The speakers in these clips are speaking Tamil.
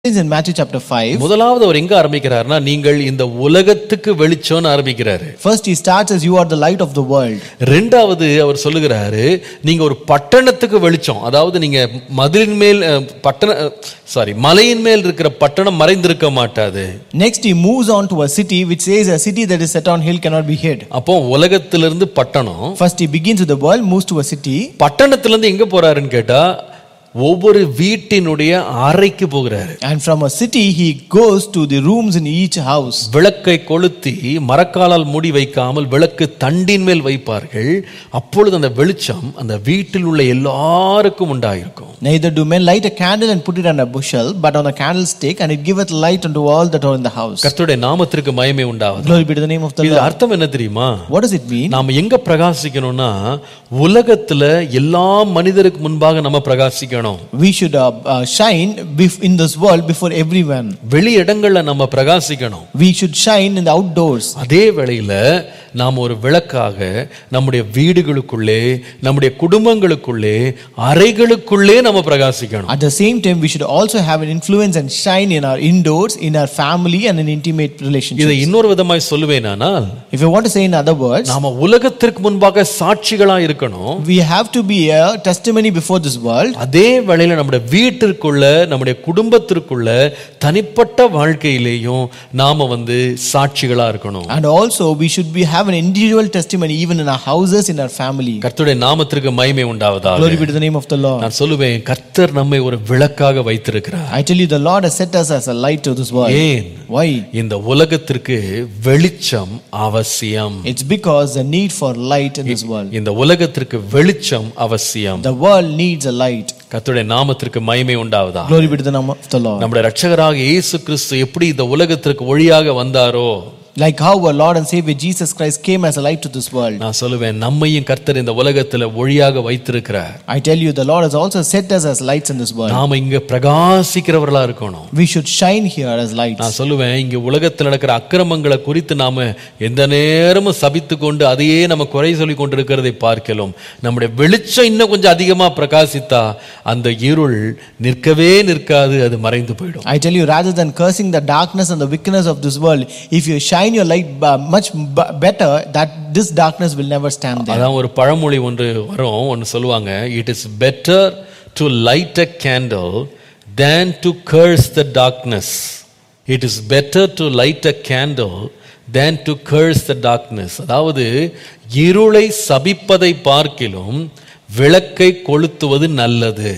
in Matthew chapter 5. முதலாவது அவர் எங்க ஆரம்பிக்கிறாருன்னா நீங்கள் இந்த உலகத்துக்கு வெளிச்சம்னு ஆரம்பிக்கிறாரு First, he starts as you are the light of the world. ரெண்டாவது அவர் சொல்லுகிறாரு நீங்க ஒரு பட்டணத்துக்கு வெளிச்சம் அதாவது நீங்க மதிலின் மேல் அஹ், பட்டண சாரி மலையின் மேல் இருக்கிற பட்டணம் மறைந்திருக்க மாட்டாது Next, he moves on to a city which says a city that is set on hill cannot be hid. அப்போ உலகத்திலிருந்து பட்டணம் First, he begins with the world, moves to a city, பட்டணத்திலிருந்து எங்க போறாருன்னு கேட்டா ஒவ்வொரு வீட்டினுடைய அறைக்கு போகிறாரு and from a city, he goes to the rooms in each house. விளக்கை கொளுத்தி மரக்காலால் மூடி வைக்காமல் விளக்கு தண்டின் மேல் வைப்பார்கள் அப்பொழுது அந்த வெளிச்சம் அந்த வீட்டில் உள்ள எல்லாருக்கும் உண்டாயிருக்கும் Neither do men light a candle and put it on a bushel, but on a candlestick, and it giveth light unto all that are in the house. கர்த்தருடைய நாமத்திற்கு மயமே உண்டாவது Glory be to the name of the இது Lord. அர்த்தம் என்ன தெரியுமா What does it mean? நாம எங்க பிரகாசிக்கணும்னா உலகத்துல எல்லா மனிதருக்கு முன்பாக நம்ம பிரகாசிக்கணும் We should uh, uh, shine bef- in this world before everyone. வெளி இடங்கள்ல நம்ம பிரகாசிக்கணும் We should shine in the outdoors. அதே வேளையில நாம் ஒரு விளக்காக நம்முடைய வீடுகளுக்குள்ளே நம்முடைய குடும்பங்களுக்குள்ளே அறைகளுக்குள்ளே நம்ம பிரகாசிக்கணும் At the same time, we should also have an influence and shine in our indoors, in our family, and in intimate இதை relationships. இன்னொரு விதமாய் சொல்லுவேனானால் If you want to say in other words, நாம உலகத்திற்கு முன்பாக சாட்சிகளா இருக்கணும் we have to be a testimony before this world. அதே வேளையில நம்முடைய வீட்டிற்குள்ள நம்முடைய குடும்பத்திற்குள்ள தனிப்பட்ட வாழ்க்கையிலேயும் நாம வந்து சாட்சிகளா இருக்கணும் And also, we should be have an individual testimony even in our houses, in our family. கர்த்தருடைய நாமத்திற்கு மகிமை உண்டாவதாக Glory be to the name of the Lord. நான் சொல்லுவேன் கர்த்தர் நம்மை ஒரு விளக்காக வைத்திருக்கிறார் I tell you, the Lord has set us as a light to this world. ஏன் Why? இந்த உலகத்திற்கு வெளிச்சம் அவசியம் It's because the need for light in this world. இந்த உலகத்திற்கு வெளிச்சம் அவசியம் The world needs a light. கர்த்தருடைய நாமத்திற்கு மகிமை உண்டாவதா Glory be to the name of the Lord. நம்முடைய ரட்சகராக இயேசு கிறிஸ்து எப்படி இந்த உலகத்திற்கு ஒளியாக வந்தாரோ Like how our Lord and Savior Jesus Christ came as a light to this world. நான் சொல்லுவேன் நம்மையும் கர்த்தர் இந்த உலகத்துல ஒளியாக வைத்திருக்கிறார் I tell you, the Lord has also set us as lights in this world. நாம இங்க பிரகாசிக்கிறவர்களா இருக்கணும் We should shine here as lights. நான் சொல்லுவேன் இங்க உலகத்தில் நடக்கிற அக்கிரமங்களை குறித்து நாம எந்த நேரமும் சபித்து கொண்டு அதையே நம்ம குறை சொல்லி கொண்டிருக்கிறதை பார்க்கலாம் நம்முடைய வெளிச்சம் இன்னும் கொஞ்சம் அதிகமா பிரகாசித்தா அந்த இருள் நிற்கவே நிற்காது அது மறைந்து போயிடும் I tell you, rather than cursing the darkness and the wickedness of this world, if you shine your light b- much b- better, that this darkness will never stand there. அதான் ஒரு பழமொழி ஒன்று வரும் ஒன்று சொல்லுவாங்க it is better to light a candle than to curse the darkness it is better to light a candle than to curse the darkness அதாவது இருளை சபிப்பதை பார்க்கிலும் விளக்கை கொளுத்துவது நல்லது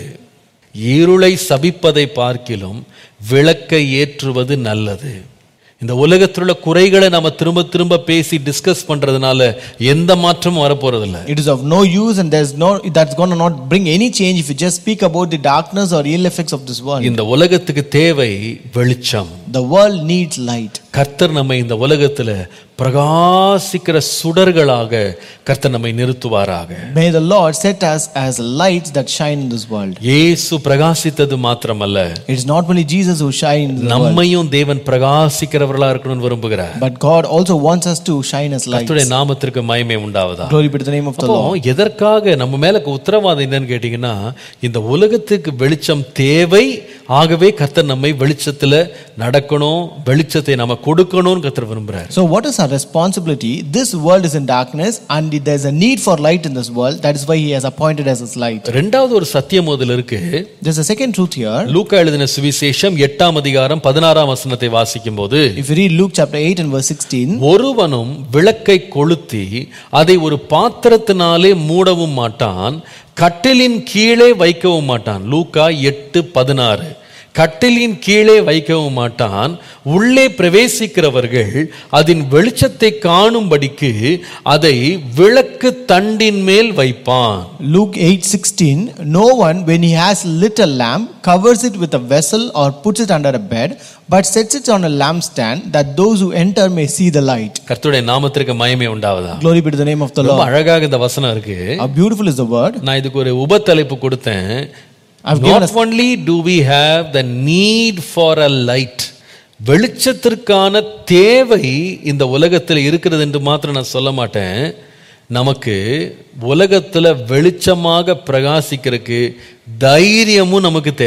இருளை சபிப்பதை பார்க்கிலும் விளக்கை ஏற்றுவது நல்லது இந்த உலகத்தில் உள்ள குறைகளை நம்ம திரும்ப திரும்ப பேசி டிஸ்கஸ் பண்றதுனால எந்த மாற்றமும் வரப்போறதில்ல It is of no use, and there's no that's going to not bring any change if you just speak about the darkness or ill effects of this world. இந்த உலகத்துக்கு தேவை வெளிச்சம் The world needs light. கர்த்தர் நம்மை இந்த உலகத்துல பிரகாசிக்கிற சுடர்களாக கர்த்தர் நம்மை நிறுத்துவாராக May the Lord set us as lights that shine in this world. இயேசு பிரகாசித்தது மாத்திரமல்ல It is not only Jesus who shines in the world, நம்மையும் தேவன் பிரகாசிக்கிறவர்களா இருக்கணும்னு விரும்புகிறார் but God also wants us to shine as lights. கர்த்தருடைய நாமத்திற்கு மகிமை உண்டாவதா Glory be to the name of the அப்போ Lord. எதற்காக நம்ம மேல உத்தரவாதம் என்னன்னு கேட்டீங்கன்னா இந்த உலகத்துக்கு வெளிச்சம் தேவை ஆகவே கர்த்தர் நம்மை வெளிச்சத்துல நடக்கணும் வெளிச்சத்தை நம்ம கொடுக்கணும்னு கர்த்தர் விரும்புறார் So, what is our responsibility? This world is in darkness, and there's a need for light in this world. That is why He has appointed us as light. ரெண்டாவது ஒரு சத்தியம் அதில் இருக்கு There's a second truth here. லூக்கா எழுதின சுவிசேஷம் எட்டாம் அதிகாரம் பதினாறாம் வசனத்தை வாசிக்கும் போது If you read Luke chapter 8 and verse 16, ஒருவனும் விளக்கை கொளுத்தி அதை ஒரு பாத்திரத்தினாலே மூடவும் மாட்டான் கட்டிலின் கீழே வைக்கவும் மாட்டான் லூக்கா எட்டு பதினாறு கட்டிலின் கீழே வைக்கவும் மாட்டான் உள்ளே பிரவேசிக்கிறவர்கள் அதன் வெளிச்சத்தை காணும்படிக்கு அதை விளக்கு தண்டின் மேல் வைப்பான் Luke 8:16 No one when he has lit a lamp covers it with a vessel or puts it under a bed but sets it on a lampstand that those who enter may see the light கர்த்தருடைய நாமத்திற்கு மயமே உண்டாவதா Glory be to the name of the ரொம்ப Lord அழகாக இந்த வசனம் இருக்கு How beautiful is the word நான் இதுக்கு ஒரு உபத்தலைப்பு கொடுத்தேன் I've given not only to we have the need for a light வெளிச்சத்திற்கான தேவை இந்த உலகத்தில் இருக்கிறது என்று மாத்திரம் நான் சொல்ல மாட்டேன் நமக்கு உலகத்துல வெளிச்சமாக பிரகாசிக்கிறதுக்கு தைரியமும் நமக்கு தேவை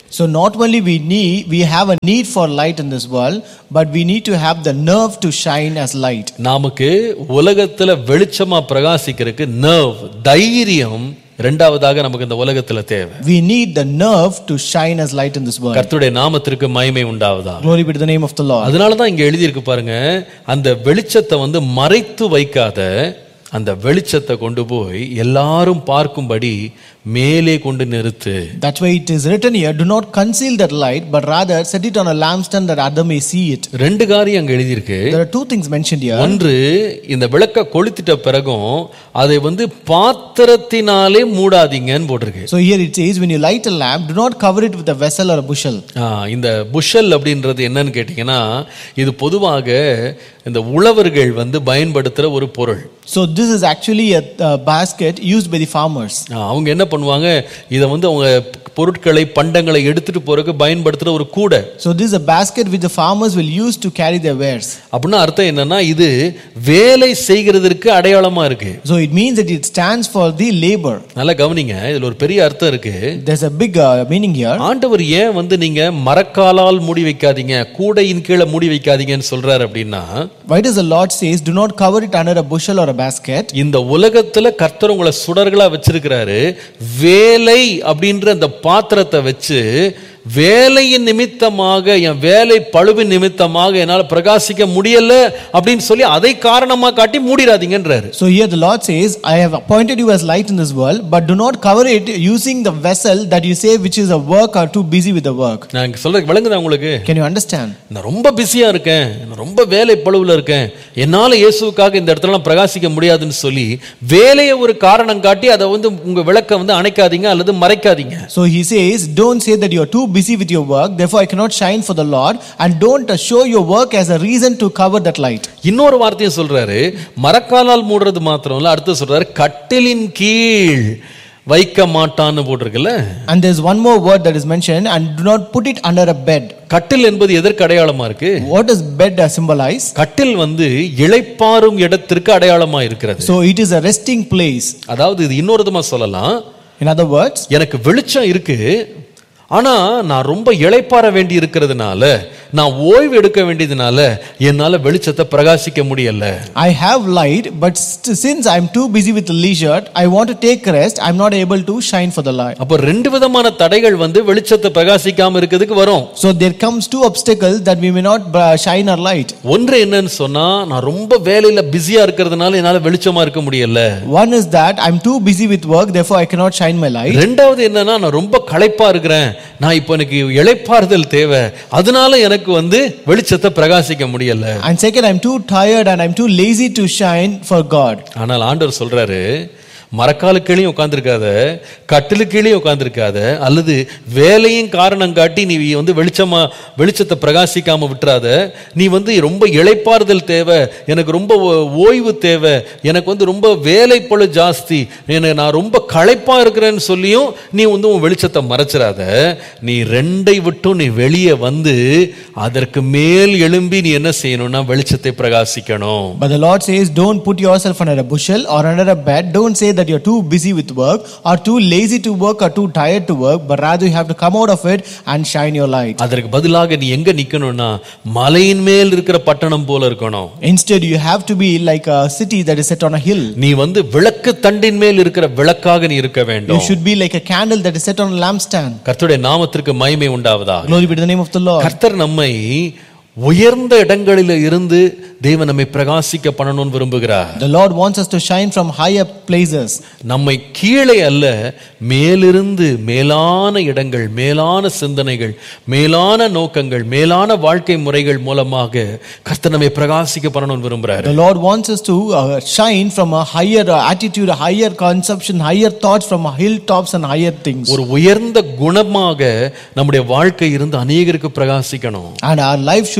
So not only we need we have a need for light in this world, but we need to have the nerve to shine as light. நமக்கு உலகத்துல வெளிச்சமா பிரகாசிக்கிறதுக்கு நர்வ் தைரியம் ரெண்டாவதாக நமக்கு இந்த உலகத்துல தேவை We need the nerve to shine as light in this world. கர்த்தருடைய நாமத்திற்கு மகிமை உண்டாவதா Glory be to the name of the Lord. அதனால தான் இங்க எழுதியிருக்கு பாருங்க அந்த வெளிச்சத்தை வந்து மறைத்து வைக்காத அந்த வெளிச்சத்தை கொண்டு போய் எல்லாரும் பார்க்கும்படி மேலே கொண்டு நிறுத்து That's why it is written here, do not conceal that light, but rather set it on a lampstand that other may see it. ரெண்டு காரியம் அங்க எழுதியிருக்கு There are two things mentioned here. ஒன்று இந்த விளக்க கொளுத்திட்ட பிறகும் அதை வந்து பாத்திரத்தினாலே மூடாதீங்கன்னு போட்டிருக்கு So here it says, when you light a lamp, do not cover it with a vessel or a bushel. ஆ, இந்த புஷல் அப்படின்றது என்னன்னு கேட்டிங்கன்னா இது பொதுவாக இந்த உழவர்கள் வந்து பயன்படுத்துகிற ஒரு பொருள் So this is actually a, uh basket used by the farmers. ஆ, அவங்க என்ன பண்ணுவாங்க இதை வந்து அவங்க பொருட்களை பண்டங்களை எடுத்துட்டு போறதுக்கு பயன்படுத்துகிற ஒரு கூடை So this is a basket which the farmers will use to carry their wares. அப்படின்னா அர்த்தம் என்னன்னா இது வேலை செய்கிறதற்கு அடையாளமா இருக்கு So it means that it stands for the labor. நல்லா கவனிங்க இதுல ஒரு பெரிய அர்த்தம் இருக்கு There's a big uh, meaning here. ஆண்டவர் ஏன் வந்து நீங்க மரக்காலால் மூடி வைக்காதீங்க கூடையின் கீழே மூடி வைக்காதீங்கன்னு சொல்றாரு அப்படின்னா Why does the Lord says, do not cover it under a bushel or a basket? இந்த உலகத்துல கர்த்தர் உங்களை சுடர்களா வச்சிருக்கிறாரு வேலை அப்படின்ற அந்த பாத்திரத்தை வச்சு வேலையின் நிமித்தமாக என் வேலை பழுவின் நிமித்தமாக என்னால் பிரகாசிக்க முடியல அப்படின்னு சொல்லி அதை காரணமா காட்டி மூடிடாதீங்கன்றாரு So here the Lord says, I have appointed you as light in this world, but do not cover it using the vessel that you say which is a work or too busy with the work. நான் இங்க சொல்றது விளங்குதா உங்களுக்கு Can you understand? நான் ரொம்ப பிஸியா இருக்கேன் நான் ரொம்ப வேலை பழுவுல இருக்கேன் என்னால இயேசுவுக்காக இந்த இடத்துலலாம் பிரகாசிக்க முடியாதுன்னு சொல்லி வேலையை ஒரு காரணம் காட்டி அதை வந்து உங்க விளக்க வந்து அணைக்காதீங்க அல்லது மறைக்காதீங்க So he says, don't say that you are too busy with your work, therefore I cannot shine for the Lord, and don't uh, show your work as a reason to cover that light. இன்னொரு வார்த்தையும் சொல்றாரு மரக்காலால் மூடுறது மாத்திரம் இல்ல அடுத்து சொல்றாரு கட்டிலின் கீழ் வைக்க மாட்டான்னு போட்டிருக்குல்ல And there's one more word that is mentioned, and do not put it under a bed. கட்டில் என்பது எதற்கு அடையாளமா இருக்கு What does bed uh, symbolize? கட்டில் வந்து இளைப்பாறும் இடத்திற்கு அடையாளமா இருக்கிறது So it is a resting place. அதாவது இது இன்னொரு விதமா சொல்லலாம் In other words, எனக்கு வெளிச்சம் இருக்கு ஆனா நான் ரொம்ப இளைப்பாற வேண்டி இருக்கிறதுனால நான் ஓய்வு எடுக்க வேண்டியதுனால என்னால வெளிச்சத்தை பிரகாசிக்க முடியல I have light, but st- since I'm too busy with leisure, I want to take rest, I'm not able to shine for the light. அப்ப ரெண்டு விதமான தடைகள் வந்து வெளிச்சத்தை பிரகாசிக்காம இருக்கிறதுக்கு வரும் So there comes two obstacles that we may not uh, shine our light. ஒன்று என்னன்னு சொன்னா நான் ரொம்ப வேலையில பிஸியா இருக்கிறதுனால என்னால வெளிச்சமா இருக்க முடியல One is that I'm too busy with work, therefore I cannot shine my light. ரெண்டாவது என்னன்னா நான் ரொம்ப களைப்பா இருக்கிறேன் நான் இப்போ எனக்கு இளைப்பாறுதல் தேவை அதனால எனக்கு வந்து வெளிச்சத்தை பிரகாசிக்க முடியல And second, I'm too tired and I'm too lazy to shine for God. ஆனால் ஆண்டவர் சொல்றாரு மரக்காலு கீழையும் உட்காந்துருக்காத கட்டிலு கீழையும் உட்காந்துருக்காத அல்லது வேலையும் காரணம் காட்டி நீ வந்து வெளிச்சமா வெளிச்சத்தை பிரகாசிக்காம விட்டுறாத நீ வந்து ரொம்ப இளைப்பாறுதல் தேவை எனக்கு ரொம்ப ஓ- ஓய்வு தேவை எனக்கு வந்து ரொம்ப வேலை பளு ஜாஸ்தி எனக்கு நான் ரொம்ப களைப்பா இருக்கிறேன்னு சொல்லியும் நீ வந்து உன் வெளிச்சத்தை மறைச்சிடாத நீ ரெண்டை விட்டும் நீ வெளியே வந்து அதற்கு மேல் எழும்பி நீ என்ன செய்யணும்னா வெளிச்சத்தை பிரகாசிக்கணும் But the Lord says, don't put yourself under a bushel or under a bed. Don't say that you're too busy with work or too lazy to work or too tired to work, but rather you have to come out of it and shine your light. அதற்கு பதிலாக நீ எங்க நிக்கணும்னா மலையின் மேல் இருக்கிற பட்டணம் போல இருக்கணும் Instead, you have to be like a city that is set on a hill. நீ வந்து விளக்கு தண்டின் மேல் இருக்கிற விளக்காக நீ இருக்க You வேண்டும் should be like a candle that is set on a lampstand. கர்த்தருடைய நாமத்திற்கு மகிமை உண்டாவதாக Glory be to the name of the Lord. கர்த்தர் நம்மை உயர்ந்த இடங்களில் இருந்து தேவன் நம்மை பிரகாசிக்க பண்ணணும்னு விரும்புகிறார் The Lord wants us to shine from higher places. நம்மை கீழே அல்ல மேலிருந்து மேலான இடங்கள் மேலான சிந்தனைகள் மேலான நோக்கங்கள் மேலான வாழ்க்கை முறைகள் மூலமாக கர்த்தர் நம்மை பிரகாசிக்க பண்ணணும்னு விரும்புகிறார் The Lord wants us to uh, shine from a higher uh, attitude, a higher conception, higher thoughts from hilltops and higher things. ஒரு உயர்ந்த குணமாக நம்முடைய வாழ்க்கை இருந்து அநேகருக்கு பிரகாசிக்கணும் And our life should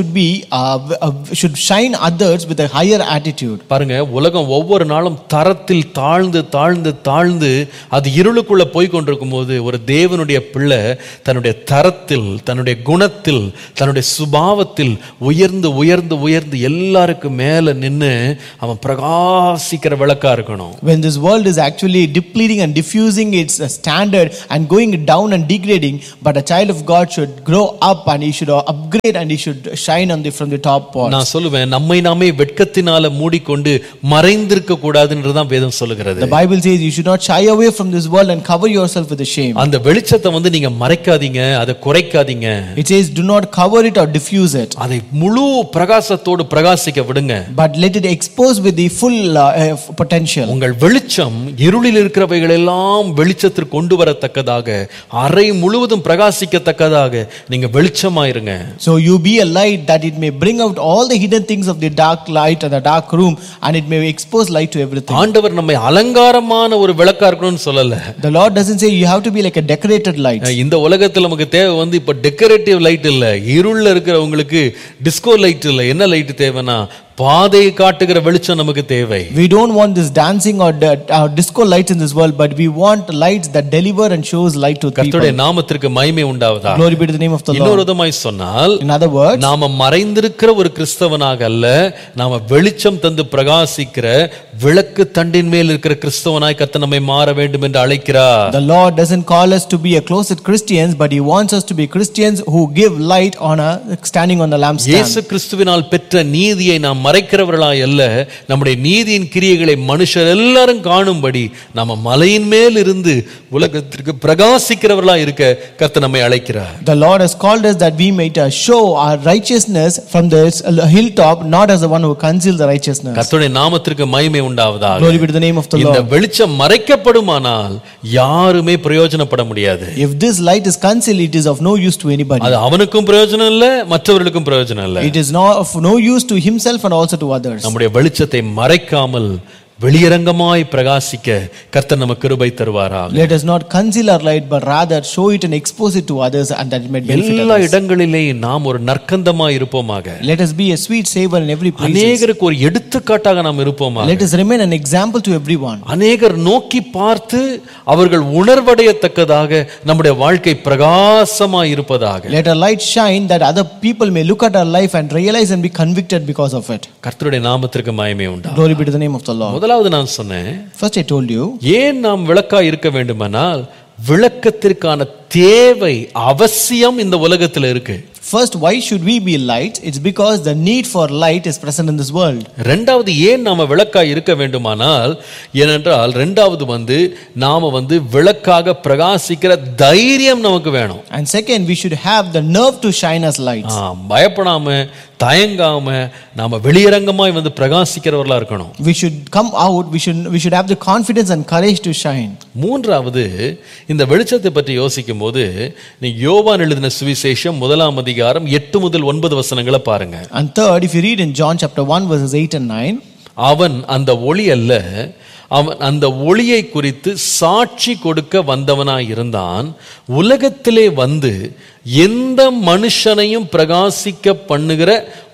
be uh, w- uh, should shine others with a higher attitude. பாருங்க உலகம் ஒவ்வொரு நாளும் தரத்தில் தாழ்ந்து தாழ்ந்து தாழ்ந்து அது இருளுக்குள்ள போய் கொண்டிருக்கும் போது ஒரு தேவனுடைய பிள்ளை தன்னுடைய தரத்தில் தன்னுடைய குணத்தில் தன்னுடைய சுபாவத்தில் உயர்ந்து உயர்ந்து உயர்ந்து எல்லாருக்கும் மேல நின்னு அவன் பிரகாசிக்கிற விளக்கா இருக்கணும் When this world is actually depleting and diffusing its uh, standard and going down and degrading, but a child of God should grow up and he should uh, upgrade and he should shine on the from the top part. நான் சொல்லுவேன் நம்மை நாமே வெட்கத்தினால மூடிக்கொண்டு மறைந்திருக்க கூடாதுன்றதுதான் வேதம் சொல்லுகிறது The Bible says you should not shy away from this world and cover yourself with the shame. அந்த வெளிச்சத்தை வந்து நீங்க மறைக்காதீங்க அதை குறைக்காதீங்க It says do not cover it or diffuse it, அதை முழு பிரகாசத்தோடு பிரகாசிக்க விடுங்க but let it expose with the full uh, uh, potential. உங்கள் வெளிச்சம் இருளில் இருக்கிறவைகள் எல்லாம் வெளிச்சத்திற்கு கொண்டு வரத்தக்கதாக அறை முழுவதும் பிரகாசிக்கத்தக்கதாக நீங்க வெளிச்சமாயிருங்க So you be a light that it may bring out all the hidden things of the dark light and the dark room and it may expose light to everything. ஆண்டவர் நம்மை அலங்காரமான ஒரு விளக்கா இருக்கணும்னு சொல்லல The Lord doesn't say you have to be like a decorated light. இந்த உலகத்துல நமக்கு தேவை வந்து இப்ப டெக்கரேட்டிவ் லைட் இல்ல இருள்ல இருக்கிறவங்களுக்கு டிஸ்கோ லைட் இல்ல என்ன லைட் தேவைன்னா பாதையை காட்டுகிற வெளிச்சம் நமக்கு தேவை We don't want this dancing or, di- or disco lights in this world, but we want lights that deliver and shows light to people. கர்த்தருடைய நாமத்திற்கு மகிமை உண்டாவதா Glory be to the name of the Lord. இன்னொரு விதமாய் சொன்னால் In other words, நாம மறைந்திருக்கிற ஒரு கிறிஸ்தவனாக அல்ல நாம வெளிச்சம் தந்து பிரகாசிக்கிற விளக்கு தண்டின் மேல் இருக்கிற கிறிஸ்தவனாய் கத்த நம்மை மாற வேண்டும் என்று அழைக்கிறார் the Lord doesn't call us to be a closet Christians, but He wants us to be Christians who give light on a standing on the lampstand. இயேசு கிறிஸ்துவினால் பெற்ற நீதியை நாம் மறைக்கிறவர்களாய் அல்ல நம்முடைய நீதியின் கிரியைகளை மனுஷர் எல்லாரும் காணும்படி நம்ம மலையின் மேல் இருந்து உலகத்திற்கு பிரகாசிக்கிறவர்களாய் இருக்க கர்த்தர் நம்மை அழைக்கிறார் The Lord has called us that we might uh, show our righteousness from this uh, hilltop, not as the one who conceals the righteousness. கர்த்தருடைய நாமத்திற்கு மகிமை உண்டாவதாக Glory be to the name of the இந்த Lord. வெளிச்சம் மறைக்கப்படுமானால் யாருமே பிரயோஜனப்பட முடியாது If this light is concealed, it is of no use to anybody. அது அவனுக்கும் பிரயோஜனம் இல்ல மற்றவர்களுக்கும் பிரயோஜனம் இல்ல It is not of no use to himself and also to others. நம்முடைய வெளிச்சத்தை மறைக்காமல் வெளியரங்கமாய் பிரகாசிக்க கர்த்தர் நமக்கு கிருபை தருவாராக Let us not conceal our light, but rather show it and expose it to others, and that it may benefit எல்லா others. இடங்களிலேயும் நாம் ஒரு நற்கந்தமாய் இருப்போமாக Let us be a sweet savor in every place. அநேகருக்கு ஒரு எடுத்துக்காட்டாக நாம் இருப்போமாக Let us remain an example to everyone. அநேகர் நோக்கி பார்த்து அவர்கள் உணர்வடையத்தக்கதாக நம்முடைய வாழ்க்கை பிரகாசமாய் இருப்பதாக Let our light shine that other people may look at our life and realize and be convicted because of it. கர்த்தருடைய நாமத்திற்கு மயமே உண்டா Glory be to the name of the Lord. முதலாவது நான் சொன்னேன் First, I told you, ஏன் நாம் விளக்கா இருக்க வேண்டுமானால் விளக்கத்திற்கான தேவை அவசியம் இந்த உலகத்துல இருக்கு first, why should we be light? It's because the need for light is present in this world. ரெண்டாவது ஏன் நாம விளக்கா இருக்க வேண்டுமானால் ஏனென்றால் ரெண்டாவது வந்து நாம வந்து விளக்காக பிரகாசிக்கிற தைரியம் நமக்கு வேணும் And second, we should have the nerve to shine as lights. ஆ, பயப்படாம தயங்காம நாம வெளியரங்கமாய் வந்து பிரகாசிக்கிறவர்களா இருக்கணும் We should come out, we should, we should have the confidence and courage to shine. மூன்றாவது இந்த வெளிச்சத்தை பற்றி யோசிக்கும் போது நீ யோவான் எழுதின சுவிசேஷம் முதலாம் அதிகாரம் எட்டு முதல் ஒன்பது வசனங்களை பாருங்க And third, if you read in John chapter 1, verses 8 and 9, அவன் அந்த ஒளி அல்ல அவன் அந்த ஒளியை குறித்து சாட்சி கொடுக்க வந்தவனாய் இருந்தான் உலகத்திலே வந்து எந்த மனுஷனையும் பிரகாசிக்க பண்ணுகிற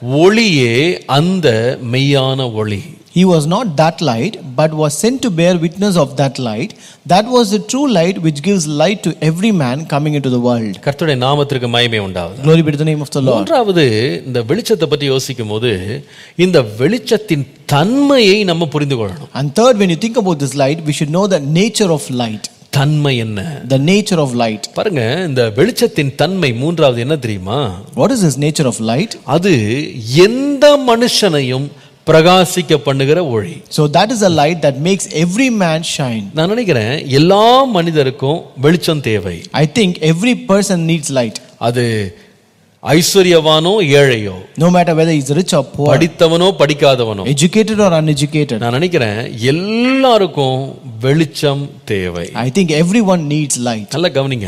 ஒளியே அந்த மெய்யான ஒளி He was not that light, but was sent to bear witness of that light. That was the true light which gives light to every man coming into the world. கர்த்தருடைய நாமத்திற்கு மகிமை உண்டாவது Glory be to the name of the Lord. மூன்றாவது இந்த வெளிச்சத்தை பற்றி யோசிக்கும் போது இந்த வெளிச்சத்தின் தன்மையை நம்ம புரிந்து கொள்ளணும் And third, when you think about this light, we should know the nature of light. தன்மை என்ன The nature of light. பாருங்க இந்த வெளிச்சத்தின் தன்மை மூன்றாவது என்ன தெரியுமா What is this nature of light? அது எந்த மனுஷனையும் பிரகாசிக்க பண்ணுகிற ஒளி So that is a light that makes every man shine. நான் நினைக்கிறேன் எல்லா மனிதருக்கும் வெளிச்சம் தேவை I think every person needs light. அது ஐஸ்வர்யவானோ ஏழையோ No matter whether he's rich or poor, படித்தவனோ படிக்காதவனோ educated or uneducated. நான் நினைக்கிறேன் எல்லாருக்கும் வெளிச்சம் தேவை I think everyone needs light. நல்லா கவனிங்க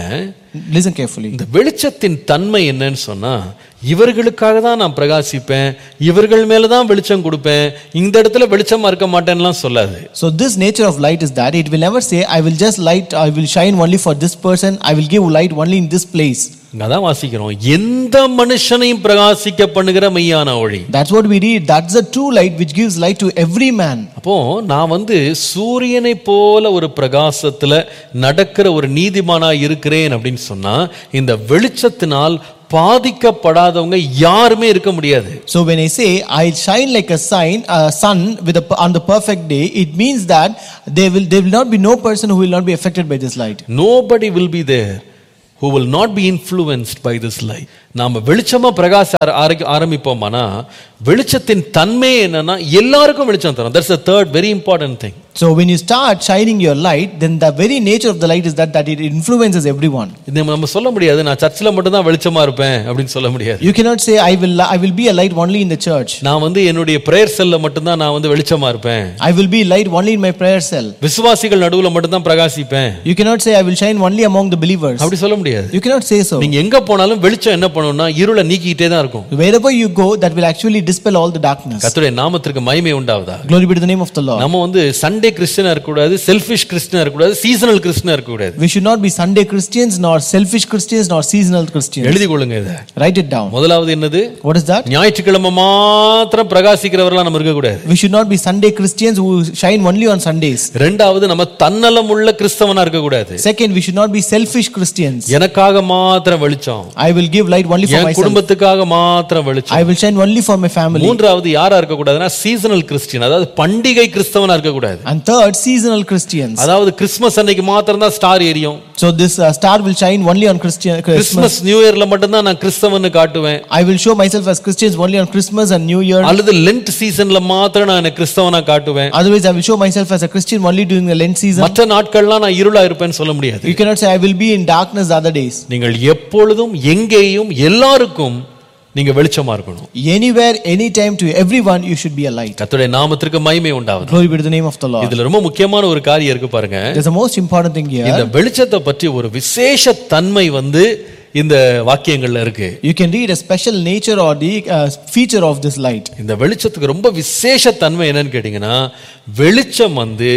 Listen carefully. இந்த வெளிச்சத்தின் தன்மை என்னன்னு சொன்னா இவர்களுக்காக தான் நான் பிரகாசிப்பேன் இவர்கள் மேல தான் வெளிச்சம் கொடுப்பேன் இந்த இடத்துல வெளிச்சமா இருக்க மாட்டேன்னுலாம் சொல்லாது So this nature of light is that it will never say, I will just light, I will shine only for this person, I will give light only in this place. இங்க அதான் வாசிக்கிறோம் எந்த மனுஷனையும் பிரகாசிக்க பண்ணுகிற மெய்யான ஒளி That's what we read. That's the true light which gives light to every man. அப்போ நான் வந்து சூரியனை போல ஒரு பிரகாசத்துல நடக்கிற ஒரு நீதிமானா இருக்கிறேன் அப்படின்னு சொன்னா இந்த வெளிச்சத்தினால் பாதிக்கப்படாதவங்க யாருமே இருக்க முடியாது So when I say I shine like a sign, a sun with a, on the perfect day, it means that there will there will not be no person who will not be affected by this light. nobody will be there who will not be influenced by this light நாம வெளிச்சமா பிரகாச ஆர- ஆர- ஆரம்பிப்போமானா வெளிச்சத்தின் தன்மை என்னன்னா எல்லாருக்கும் வெளிச்சம் தரும் that's the third very important thing So when you start shining your light, then the very nature of the light is that that it influences everyone. இது நம்ம சொல்ல முடியாது நான் சர்ச்சில் மட்டும் தான் வெளிச்சமா இருப்பேன் அப்படின்னு சொல்ல முடியாது You cannot say I will I will be a light only in the church. நான் வந்து என்னுடைய பிரேயர் செல்ல மட்டும் தான் நான் வந்து வெளிச்சமா இருப்பேன் I will be light only in my prayer cell. விசுவாசிகள் நடுவுல மட்டும் தான் பிரகாசிப்பேன் You cannot say I will shine only among the believers. அப்படி சொல்ல முடியாது You cannot say so. நீங்க எங்க போனாலும் வெளிச்சம் என்ன பண்ணும்னா இருளை நீக்கிட்டே தான் இருக்கும் Wherever you go, that will actually dispel all the darkness. கர்த்தருடைய நாமத்திற்கு மகிமை உண்டாவதா Glory be to the name of the Lord. நம்ம வந்து சண்டே கிறிஸ்டியனா இருக்கக்கூடாது செல்ஃபிஷ் கிறிஸ்டியனா இருக்கக்கூடாது சீசனல் கிறிஸ்டியனா இருக்கக்கூடாது We should not be Sunday Christians, nor selfish Christians, nor seasonal Christians. எழுதி கொள்ளுங்க இதை Write it down. முதலாவது என்னது What is that? ஞாயிற்றுக்கிழமை மாத்திரம் பிரகாசிக்கிறவர்களா நம்ம இருக்கக்கூடாது We should not be Sunday Christians who shine only on Sundays. ரெண்டாவது நம்ம தன்னலம் உள்ள கிறிஸ்தவனா இருக்கக்கூடாது Second, we should not be selfish Christians. எனக்காக மாத்திரம் வெளிச்சம் I will give light only for N myself. குடும்பத்துக்காக மாத்திரம் வெளிச்சம் I will shine only for my family. மூன்றாவது யாரா இருக்கக்கூடாதுன்னா சீசனல் கிறிஸ்டியன் அதாவது பண்டிகை கிறிஸ்தவனா இருக்கக்கூடாது And third, seasonal Christians. அதாவது கிறிஸ்மஸ் அன்னைக்கு மாத்திரம் தான் ஸ்டார் எரியும் So this uh, star will shine only on Christian Christmas. Christmas new இயர்ல மட்டும் தான் நான் கிறிஸ்தவன்னு காட்டுவேன் I will show myself as Christians only on Christmas and New Year. அல்லது லென்ட் சீசன்ல மாத்திரம் நான் என்னை கிறிஸ்தவனா காட்டுவேன் Otherwise, I will show myself as a Christian only during the Lent season. மற்ற நாட்கள்லாம் நான் இருளா இருப்பேன்னு சொல்ல முடியாது You cannot say I will be in darkness the other days. நீங்கள் எப்பொழுதும் எங்கேயும் எல்லாருக்கும் நீங்க வெளிச்சமா இருக்கணும் Anywhere, anytime, to everyone, you should be a light. கர்த்தருடைய நாமத்திற்கு மகிமை உண்டாவது Glory be to the name of the Lord. இதுல ரொம்ப முக்கியமான ஒரு காரியம் இருக்கு பாருங்க There's a most important thing here. இந்த வெளிச்சத்தை பற்றி ஒரு விசேஷ தன்மை வந்து இந்த வாக்கியங்கள்ல இருக்கு You can read a special nature or the uh, feature of this light. இந்த வெளிச்சத்துக்கு ரொம்ப விசேஷ தன்மை என்னன்னு கேட்டீங்கன்னா வெளிச்சம் வந்து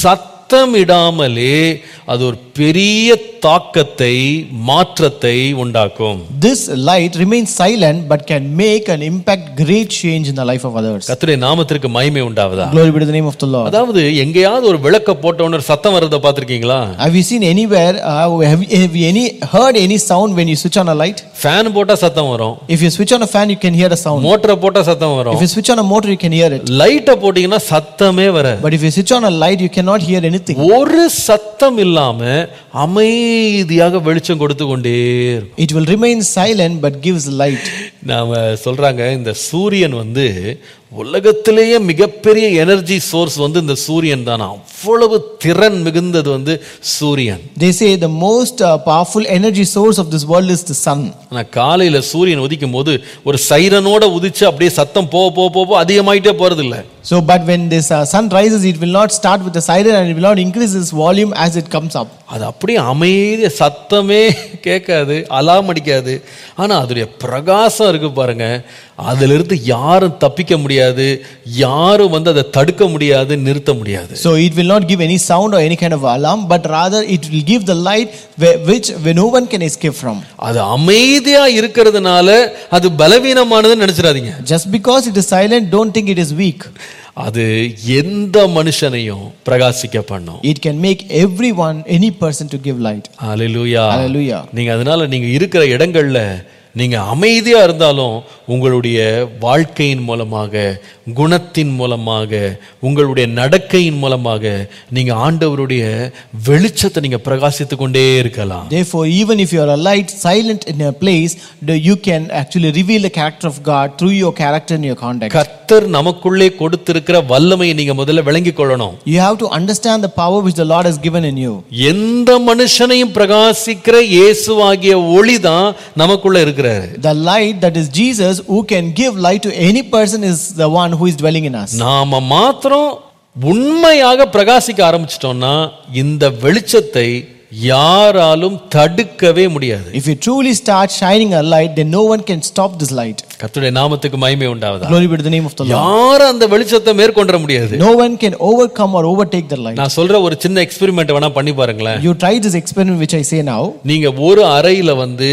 சத்தமிடாமலே அது ஒரு பெரிய தாக்கத்தை மாற்றத்தை உண்டாக்கும் This light remains silent but can make an impact, great change in the life of others. கர்த்தருடைய நாமத்திற்கு மகிமை உண்டாவதா Glory be to the name of the Lord. அதாவது எங்கேயாவது ஒரு விளக்க போட்ட உடனே ஒரு சத்தம் வர்றதை பார்த்திருக்கீங்களா Have you seen anywhere, uh, have, you, have you any, heard any sound when you switch on a light? Fan போட்டா சத்தம் வரும் If you switch on a fan, you can hear a sound. மோட்டரை போட்டா சத்தம் வரும் If you switch on a motor, you can hear it. லைட்டை போட்டீங்கன்னா சத்தமே வராது But if you switch on a light, you cannot hear anything. ஒரு சத்தம் இல்லாம அமைதியாக வெளிச்சம் கொடுத்து கொண்டே இருக்கும் It will remain silent but gives light. நாம சொல்றாங்க இந்த சூரியன் வந்து உலகத்திலேயே மிகப்பெரிய எனர்ஜி சோர்ஸ் வந்து இந்த சூரியன் தான் அவ்வளவு திறன் மிகுந்தது வந்து சூரியன் They say the most uh, powerful energy source of this world is the sun. ஆனா காலையில சூரியன் உதிக்கும் போது ஒரு சைரனோட உதிச்சு அப்படியே சத்தம் போக போக போக போக அதிகமாயிட்டே போறது இல்ல So, but when this uh, sun rises, it will not start with the siren and it will not increase its volume as it comes up. அது அப்படியே அமைதிய சத்தமே கேட்காது அலாம் அடிக்காது ஆனா அதோடைய பிரகாசம் இருக்கு பாருங்க அதுல இருந்து யாரும் தப்பிக்க முடியாது யாரும் வந்து அதை தடுக்க முடியாது நிறுத்த முடியாது So, it will not give any sound or any kind of alarm, but rather it will give the light where, which where no one can escape from. அது அமைதியா இருக்கிறதுனால அது பலவீனமானதுன்னு நினைச்சிடாதீங்க Just because it is silent, don't think it is weak. அது எந்த மனுஷனையும் பிரகாசிக்க பண்ணும் It can make everyone, any person to give light. Hallelujah Hallelujah. நீங்க அதனால நீங்க இருக்கிற இடங்கள்ல நீங்க அமைதியா இருந்தாலும் உங்களுடைய வாழ்க்கையின் மூலமாக குணத்தின் மூலமாக உங்களுடைய நடக்கையின் மூலமாக நீங்க ஆண்டவருடைய வெளிச்சத்தை நீங்க பிரகாசித்து கொண்டே இருக்கலாம் Therefore, even if you are a light, silent in a place, the- you can actually reveal the character of God through your character and your conduct. கர்த்தர் நமக்குள்ளே கொடுத்திருக்கிற வல்லமையை நீங்க முதல்ல விளங்கிக் கொள்ளணும் You have to understand the power which the Lord has given in you. எந்த மனுஷனையும் பிரகாசிக்கிற இயேசுவாகிய ஒளி தான் நமக்குள்ள இருக்கிறாரு The light that is Jesus, who can give light to any person, is the one who is dwelling in us. நாம மாத்திரம் உண்மையாக பிரகாசிக்க ஆரம்பிச்சிட்டோம்னா இந்த வெளிச்சத்தை யாராலும் தடுக்கவே முடியாது If you truly start shining a light, then no one can stop this light. கர்த்தருடைய நாமத்துக்கு மகிமை உண்டாவதா Glory be to the name of the Lord. யாரும் அந்த வெளிச்சத்தை மேற்கொண்ட முடியாது No one can overcome or overtake the light. நான் சொல்ற ஒரு சின்ன எக்ஸ்பெரிமெண்ட் வேணா பண்ணி பாருங்களேன் You try this experiment which I say now. நீங்க ஒரு அறையில வந்து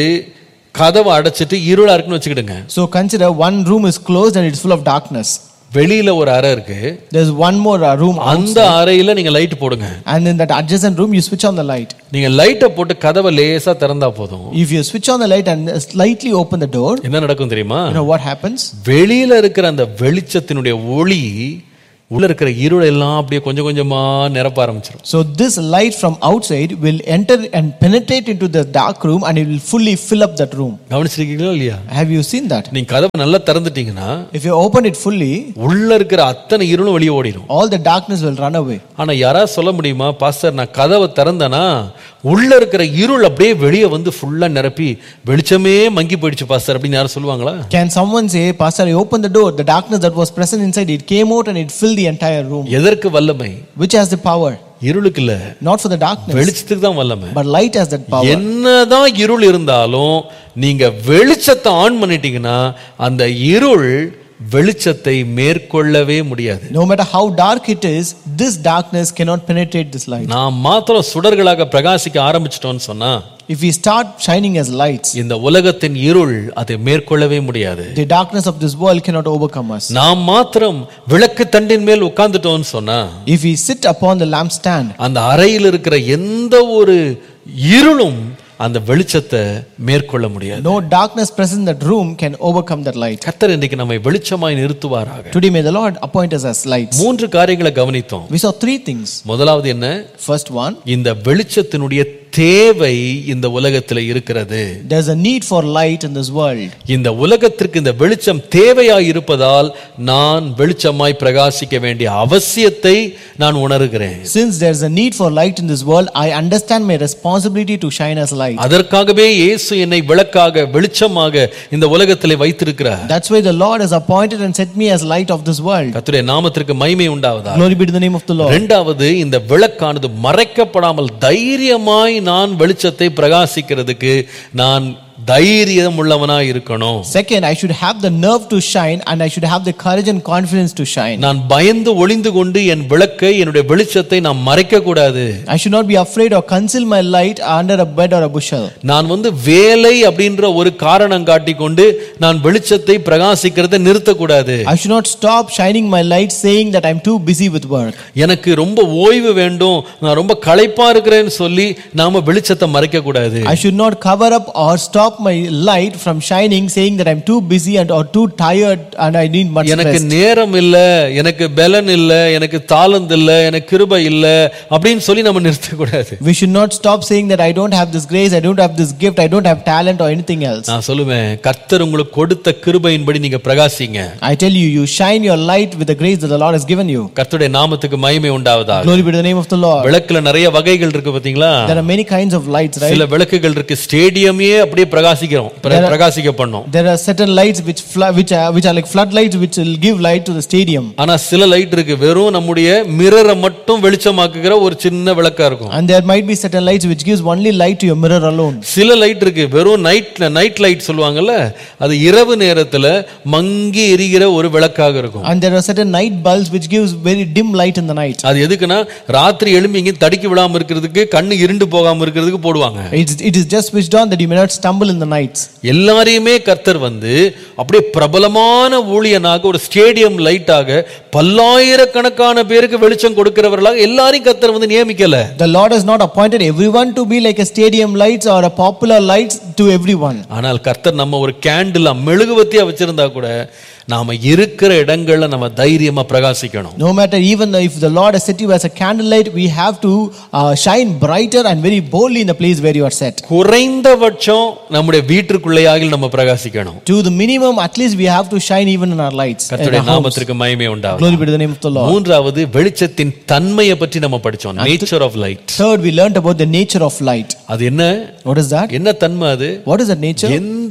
கதவை அடைச்சிட்டு இருளா இருக்குன்னு வச்சுக்கிடுங்க So consider one room is closed and it's full of darkness. வெளியில ஒரு அறை இருக்கு There's one more uh, room அந்த அறையில நீங்க லைட் போடுங்க and in that adjacent room you switch on the light. நீங்க லைட்டை போட்டு கதவை லேசா திறந்தா போதும் If you switch on the light and slightly open the door, என்ன நடக்கும் தெரியுமா you know what happens? வெளியில இருக்கிற அந்த வெளிச்சத்தினுடைய ஒளி உள்ள இருக்கிற இருள் எல்லாம் அப்படியே கொஞ்சம் கொஞ்சமா நிரப்ப ஆரம்பிச்சிடும் So this light from outside will enter and penetrate into the dark room and it will fully fill up that room. கவனிச்சிருக்கீங்களா இல்லையா Have you seen that? நீங்க கதவை நல்லா திறந்துட்டீங்கன்னா If you open it fully, உள்ள இருக்கிற அத்தனை இருளும் வெளியே ஓடிடும் all the darkness will run away. ஆனா யாராவது சொல்ல முடியுமா பாஸ்டர் நான் கதவை திறந்தேனா உள்ள இருக்கிற இருள் அப்படியே வெளியே வந்து ஃபுல்லா நிரப்பி வெளிச்சமே மங்கி போயிடுச்சு பாஸ்டர் அப்படின்னு யாரும் சொல்லுவாங்களா Can someone say, Pastor, I opened the door, the darkness that was present inside, it came out and it filled the entire room? எதற்கு வல்லமை Which has the power? இருளுக்கு இல்ல Not for the darkness, வெளிச்சத்துக்கு தான் வல்லமை but light has that power. என்னதான் இருள் இருந்தாலும் நீங்க வெளிச்சத்தை ஆன் பண்ணிட்டீங்கன்னா அந்த இருள் வெளிச்சத்தை மேற்கொள்ளவே முடியாது No matter how dark it is, this darkness cannot penetrate this light. நாம் மாத்திரம் சுடர்களாக பிரகாசிக்க ஆரம்பிச்சிட்டோம்னு சொன்னா If we start shining as lights, இந்த உலகத்தின் இருள் அதை மேற்கொள்ளவே முடியாது the darkness of this world cannot overcome us. நாம் மாத்திரம் விளக்கு தண்டின் மேல் உட்கார்ந்துட்டோம்னு சொன்னா If we sit upon the lampstand, அந்த அறையில் இருக்கிற எந்த ஒரு இருளும் அந்த வெளிச்சத்தை மேற்கொள்ள முடியாது no darkness present in that room can overcome that light. கர்த்தர் இன்றைக்கு நம்மை வெளிச்சமாய் நிறுத்துவாராக Today, may the Lord appoint us as lights. மூன்று காரியங்களை கவனித்தோம் We saw three things. முதலாவது என்ன First one, இந்த வெளிச்சத்தினுடைய தேவை இந்த உலகத்தில் இருக்கிறது there's a need for light in this world. இந்த உலகத்திற்கு இந்த வெளிச்சம் தேவையாய் இருப்பதால் நான் வெளிச்சமாய் பிரகாசிக்க வேண்டிய அவசியத்தை நான் உணர்கிறேன் Since there's a need for light in this world, I understand my responsibility to shine as light. அதற்காகவே இயேசு என்னை விளக்காக வெளிச்சமாக இந்த உலகத்திலே வைத்திருக்கிறார் That's why the Lord has appointed and set me as light of this world. கர்த்தருடைய நாமத்திற்கு மகிமை உண்டாவதா Glory be to the name of the Lord. இரண்டாவது இந்த விளக்கானது மறைக்கப்படாமல் தைரியமாய் நான் வெளிச்சத்தை பிரகாசிக்கிறதுக்கு நான் தைரியம் உள்ளவனாய் இருக்கணும் Second, I should have the nerve to shine and I should have the courage and confidence to shine. நான் பயந்து ஒளிந்து கொண்டு என் விளக்கை என்னுடைய வெளிச்சத்தை நான் மறைக்க கூடாது I should not be afraid or conceal my light under a bed or a bushel. நான் வந்து வேலை அப்படின்ற ஒரு காரணம் காட்டிக் கொண்டு நான் வெளிச்சத்தை பிரகாசிக்கிறதை நிறுத்தக்கூடாது I should not stop shining my light saying that I'm too busy with work. எனக்கு ரொம்ப ஓய்வு வேண்டும் நான் ரொம்ப களைப்பா இருக்கிறேன்னு சொல்லி நாம வெளிச்சத்தை மறைக்க கூடாது I should not cover up or stop my light from shining saying that I'm too busy and or too tired and I need much எனக்கு rest. நேரம் இல்ல எனக்கு பலன் இல்ல எனக்கு தாளந்து இல்ல எனக்கு கிருபை இல்ல அப்படின்னு சொல்லி நம்ம நிறுத்தக்கூடாது We should not stop saying that I don't have this grace, I don't have this gift, I don't have talent or anything else. நான் சொல்லுவேன் கர்த்தர் உங்களுக்கு கொடுத்த கிருபையின்படி நீங்க பிரகாசிங்க I tell you, you shine your light with the grace that the Lord has given you. கர்த்தருடைய நாமத்துக்கு மகிமை உண்டாவதா Glory be to the name of the Lord. விளக்குல நிறைய வகைகள் இருக்கு பாத்தீங்களா There are many kinds of lights, right? சில விளக்குகள் இருக்கு ஸ்டேடியமே அப்படியே பிரகாசிக்கிறோம் பிர- பிரகாசிக்க பண்ணோம் There are certain lights which fl- which are which are like floodlights which will give light to the stadium. ஆனா சில லைட் இருக்கு வெறும் நம்முடைய மிரரை மட்டும் வெளிச்சமாக்குகிற ஒரு சின்ன விளக்கா இருக்கும் And there might be certain lights which gives only light to your mirror alone. சில லைட் இருக்கு வெறும் நைட் நைட் லைட் சொல்லுவாங்கல்ல அது இரவு நேரத்துல மங்கி எரிகிற ஒரு விளக்காக இருக்கும் And there are certain night bulbs which gives very dim light in the night. அது எதுக்குன்னா ராத்திரி எழும்பி இங்கே தடுக்கி விடாம இருக்கிறதுக்கு கண்ணு இருண்டு போகாம இருக்கிறதுக்கு போடுவாங்க It is, it is just switched on that you may not stumble in the nights. எல்லாரையுமே கர்த்தர் வந்து அப்படியே பிரபலமான ஊழியனாக ஒரு ஸ்டேடியம் லைட்டாக பல்லாயிரக்கணக்கான பேருக்கு வெளிச்சம் கொடுக்கிறவர்களாக எல்லாரையும் கர்த்தர் வந்து நியமிக்கல The Lord has not appointed everyone to be like a stadium lights or a popular lights to everyone. ஆனால் கர்த்தர் நம்ம ஒரு கேண்டில் மெழுகுவத்தியா வச்சிருந்தா கூட நாம இருக்கிற இடங்கள்ல நம்ம தைரியமா பிரகாசிக்கணும் No matter even if the Lord has set you as a candlelight, we have to uh, shine brighter and very boldly in the place where you are set. குறைந்தபட்சம் நம்முடைய வீட்டிற்குள்ளேயாகில் நம்ம பிரகாசிக்கணும் To the minimum, at least we have to shine even in our lights. in கர்த்தருடைய our homes. நாமத்திற்கு மகிமை உண்டாகும் Glory be to the name of the Lord. மூன்றாவது வெளிச்சத்தின் தன்மையை பற்றி நம்ம படிச்சோம் nature of light Third, we learned about the nature of light. அது என்ன What is that? என்ன தன்மை அது What is that nature? எந்த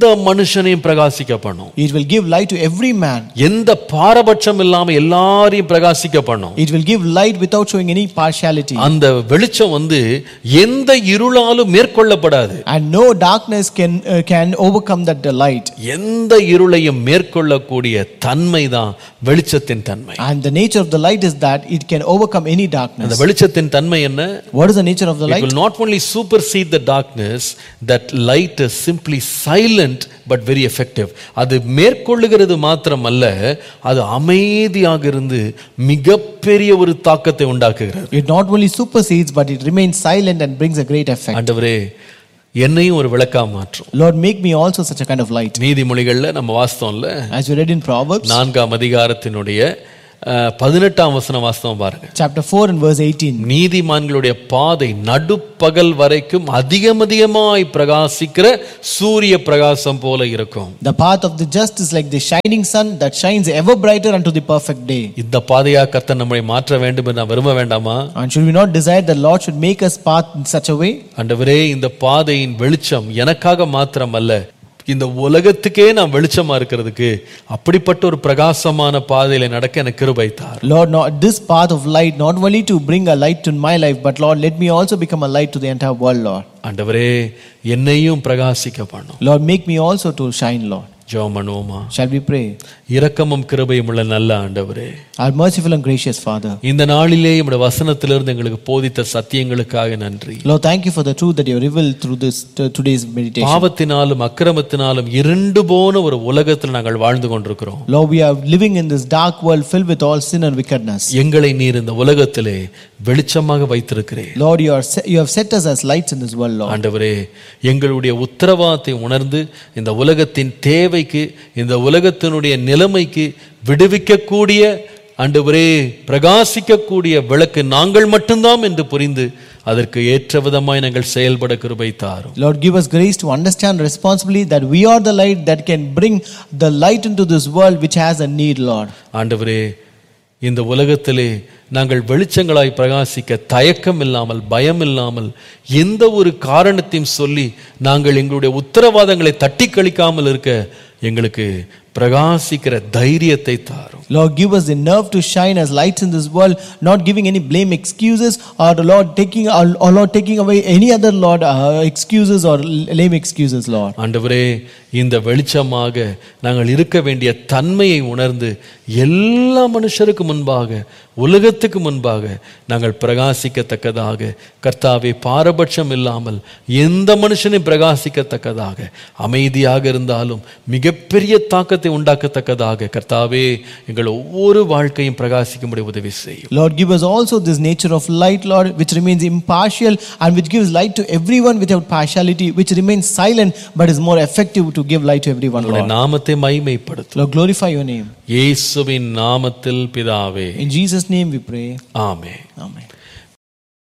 எந்த மனுஷனையும் பிரகாசிக்க பண்ணும் It will give light to every man. எந்த பாரபட்சம் இல்லாம எல்லாரையும் பிரகாசிக்க பண்ணும் It will give light without showing any partiality. அந்த வெளிச்சம் வந்து எந்த இருளாலும் மேற்கொள்ளப்படாது And no darkness can, uh, can overcome that light. எந்த இருளையும் மேற்கொள்ளக்கூடிய தன்மை தான் வெளிச்சத்தின் தன்மை And the nature of the light is that it can overcome any அந்த darkness. வெளிச்சத்தின் தன்மை என்ன What is the nature of the It light? will not only supersede the darkness, that light is simply silent but very effective. அது மேற்கொள்ளுகிறது மாத்திரமல்ல அது அமைதியாக இருந்து மிகப்பெரிய ஒரு தாக்கத்தை உண்டாக்குகிறது It not only supersedes, but it remains silent and brings a great effect. ஆண்டவரே என்னையும் ஒரு விளக்கா மாற்றும் Lord, make me also such a kind of light. நீதிமொழிகள்ல நம்ம வாஸ்தவம்ல As we read in Proverbs, நான்காம் அதிகாரத்தினுடைய அஹ், பதினெட்டாம் வசனம் வாஸ்தவம் பாருங்க chapter 4 and verse 18. நீதிமான்களுடைய பாதை நடுப்பகல் வரைக்கும் அதிகம் அதிகமாய் பிரகாசிக்கிற சூரிய பிரகாசம் போல இருக்கும் The path of the just is like the shining sun that shines ever brighter unto the perfect day. இந்த பாதையா கர்த்தர் நம்மை மாற்ற வேண்டும் என்று நான் விரும்ப வேண்டாமா And should we not desire that Lord should make us path in such a way? ஆண்டவரே இந்த பாதையின் வெளிச்சம் எனக்காக மாத்திரம் அல்ல இந்த உலகத்துக்கே நான் வெளிச்சமா இருக்கிறதுக்கு அப்படிப்பட்ட ஒரு பிரகாசமான பாதையில நடக்க எனக்கு கிருபை தார் Lord, not this path of light, not only to bring a light to my life, but Lord, let me also become a light to the entire world, Lord. ஆண்டவரே என்னையும் பிரகாசிக்க பண்ணும் Lord, make me also to shine, Lord. ஜெபம் பண்ணுவோமா Shall we pray? இரக்கமும் கிருபையும் உள்ள நல்ல ஆண்டவரே Our merciful and gracious Father. இந்த நாளிலே உம்முடைய வசனத்திலிருந்து எங்களுக்கு போதித்த சத்தியங்களுக்காக நன்றி Lord, thank you for the truth that you have revealed through this t- today's meditation. பாவத்தினாலும் அக்கிரமத்தினாலும் இருண்டு போன ஒரு உலகத்தில் நாங்கள் வாழ்ந்து கொண்டிருக்கிறோம் Lord, we are living in this dark world filled with all sin and wickedness. எங்களை நீர் இந்த உலகத்திலே வெளிச்சமாக வைத்திருக்கிறேன் Lord, you, are se- you have set us as lights in this world, Lord. ஆண்டவரே எங்களுடைய உத்தரவாதத்தை உணர்ந்து இந்த உலகத்தின் தேவைக்கு இந்த உலகத்தினுடைய நிலைமைக்கு விடுவிக்கக்கூடிய ஆண்டவரே பிரகாசிக்கக்கூடிய விளக்கு நாங்கள் மட்டும்தான் என்று புரிந்து அதற்கு ஏற்ற விதமாய் நாங்கள் செயல்பட கிருபை தாரும் Lord, give us grace to understand responsibly that we are the light that can bring the light into this world which has a need, Lord. ஆண்டவரே இந்த உலகத்திலே நாங்கள் வெளிச்சங்களாய் பிரகாசிக்க தயக்கம் இல்லாமல் பயம் இல்லாமல் எந்த ஒரு காரணத்தையும் சொல்லி நாங்கள் எங்களுடைய உத்தரவாதங்களை தட்டி கழிக்காமல் இருக்க எங்களுக்கு பிரகாசிக்கிற தைரியத்தை தாரும் Lord, give us the nerve to shine as lights in this world, not giving any blame excuses, or Lord taking or, or Lord taking away any other Lord uh, excuses or lame excuses, Lord. ஆண்டவரே இந்த வெளிச்சமாக நாங்கள் இருக்க வேண்டிய தன்மையை உணர்ந்து எல்லா மனுஷருக்கு முன்பாக உலகத்துக்கு முன்பாக நாங்கள் பிரகாசிக்கத்தக்கதாக கர்த்தாவே பாரபட்சம் இல்லாமல் எந்த மனுஷனையும் பிரகாசிக்கத்தக்கதாக அமைதியாக இருந்தாலும் மிகப்பெரிய தாக்கத்தை உண்டாக்கத்தக்கதாக கர்த்தாவே எங்கள் ஒவ்வொரு வாழ்க்கையும் பிரகாசிக்கும்படி உதவி செய்யும் Lord, give us also this nature of light, Lord, which remains impartial and which gives light to everyone without partiality, which remains silent but is more effective to give light to everyone, உங்களுடைய Lord. நாமத்தை மைமைப்படுத்தும் Lord, glorify your name. இயேசுவின் நாமத்தில் பிதாவே In Jesus' name we pray. Amen